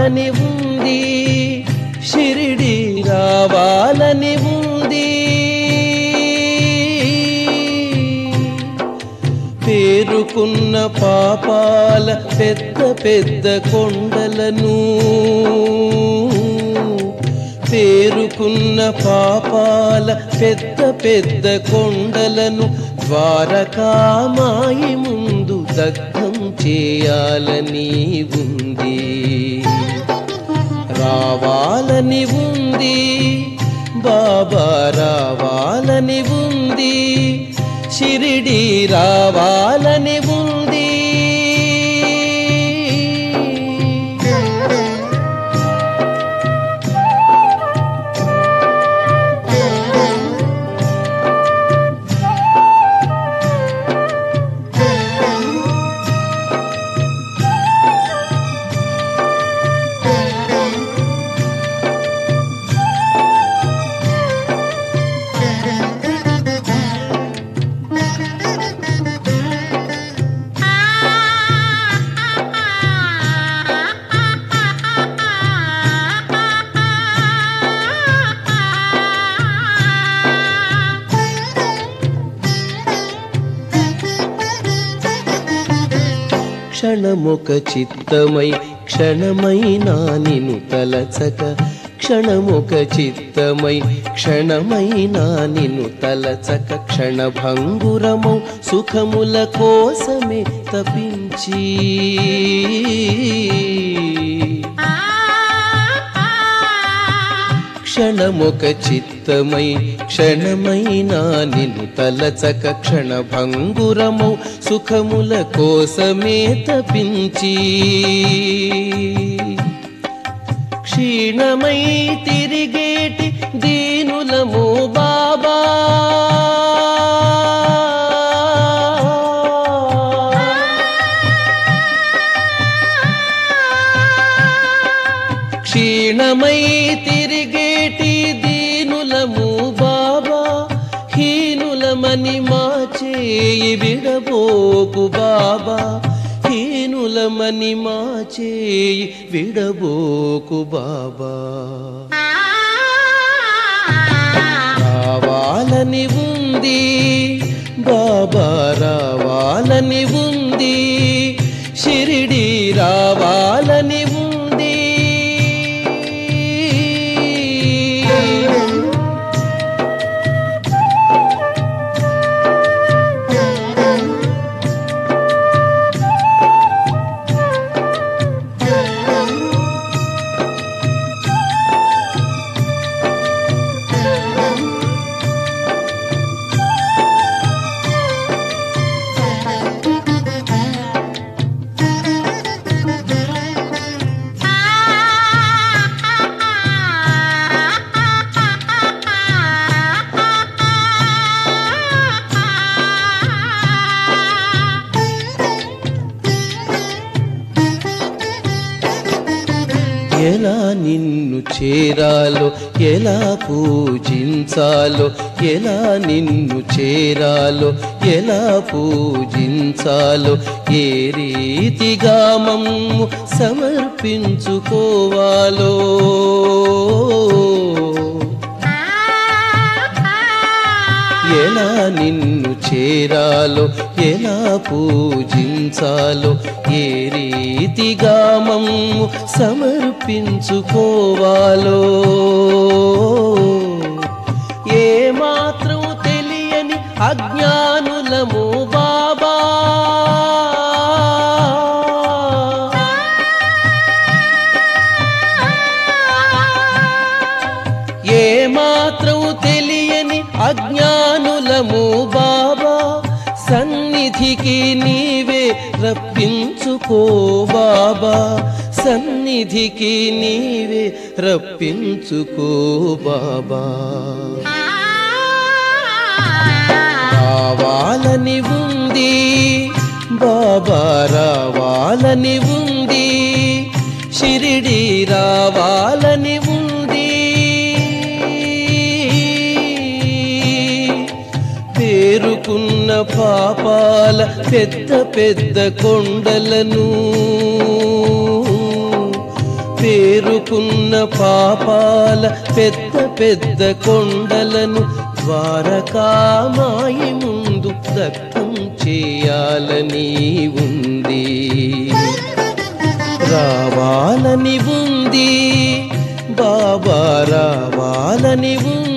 రావాలని ఉంది షిరిడి రావాలని ఉంది పేరుకున్న పాపాల పెద్ద పెద్ద కొండలను పేరుకున్న పాపాల పెద్ద పెద్ద కొండలను ద్వారకామాయి ముందు దగ్ధం చేయాలని ఉంది రావాలని ఉంది బాబా రావాలని ఉంది షిరిడి రావాలని ఉంది క్షణమొక చిత్తమై క్షణమైనా నిను తలచక క్షణమొక చిత్తమై క్షణమైనా నిను తలచక క్షణభంగురమౌ సుఖముల కోసమే తపించి క్షణమొక చిత్తమై క్షణమైనా నిన్ను తలచక క్షణభంగురమౌ సుఖముల కోసమే తపించి క్షీణమై తిరిగేటి దీనులము బాబా క్షీణమై తిరిగేటి దీనులము బాబా హీనులమని మా చేయి విడబోకు బాబా హీనులమని మా చేయి విడబోకు బాబా రావాలని ఉంది బాబా రావాలని ఉంది షిరిడి రావాలని ఉంది ఎలా నిన్ను చేరాలో ఎలా పూజించాలో ఎలా నిన్ను చేరాలో ఎలా పూజించాలో ఏ రీతిగా మమ్ము సమర్పించుకోవాలో ఎలా నిన్ను చేరాలో ఎలా పూజించాలో ఏ రీతిగా మమ్ము సమర్పించుకోవాలో ఏ మాత్రం తెలియని అజ్ఞానులము బాబా ఏ మాత్రం తెలియని అజ్ఞానులము బాబా సన్నిధికి నీవే రప్పించుకో బాబా సన్నిధికి నీవే రప్పించుకో బాబా రావాలని ఉంది బాబా రావాలని ఉంది షిరిడి రావాలని ఉంది పేరుకున్న పాపాల పెద్ద పెద్ద కొండలను పేరుకున్న పాపాల పెద్ద పెద్ద కొండలను ద్వారకామాయి ముందు దగ్ధం చేయాలని ఉంది రావాలని ఉంది బాబా రావాలని ఉంది